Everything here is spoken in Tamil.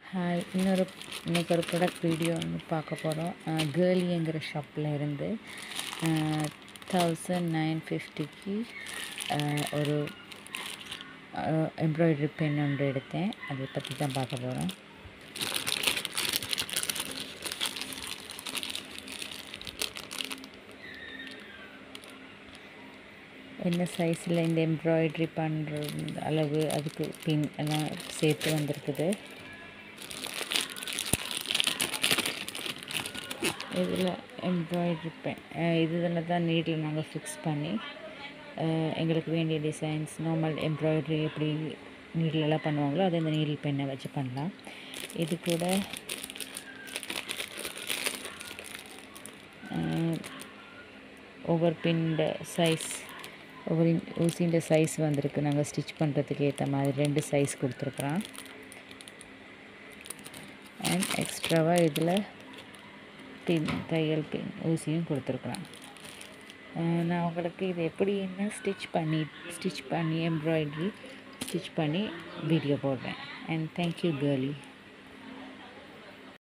ஹாய் இன்னொரு இன்னைக்கு ஒரு ப்ராடக்ட் வீடியோ வந்து பார்க்க போகிறோம் கேர்லிங்கிற ஷாப்பில் இருந்து தௌசண்ட் நைன் ஃபிஃப்டிக்கு ஒரு எம்ப்ராய்டரி பென் ஒன்று எடுத்தேன் அதை பற்றி தான் பார்க்க போகிறோம் என்ன சைஸில் இந்த எம்ப்ராய்ட்ரி பண்ணுற அளவு அதுக்கு பின் எல்லாம் சேர்த்து வந்திருக்குது இதில் எம்ப்ராய்ட்ரி பென் இதில் தான் நீடில் நாங்கள் ஃபிக்ஸ் பண்ணி எங்களுக்கு வேண்டிய டிசைன்ஸ் நார்மல் எம்ப்ராய்ட்ரி எப்படி நீடிலெல்லாம் பண்ணுவாங்களோ அதை இந்த நீடில் பெண்ணை வச்சு பண்ணலாம் இது கூட ஒவ்வொரு பின்ட சைஸ் ஒவ்வொரு ஊசின்ற சைஸ் வந்திருக்கு நாங்கள் ஸ்டிச் பண்ணுறதுக்கு ஏற்ற மாதிரி ரெண்டு சைஸ் கொடுத்துருக்குறோம் அண்ட் எக்ஸ்ட்ராவாக இதில் பின் தையல் பின் ஊசியும் கொடுத்துருக்குறோம் நான் உங்களுக்கு இது எப்படின்னு ஸ்டிச் பண்ணி ஸ்டிச் பண்ணி எம்ப்ராய்ட்ரி ஸ்டிச் பண்ணி வீடியோ போடுறேன் அண்ட் தேங்க்யூ கேர்லி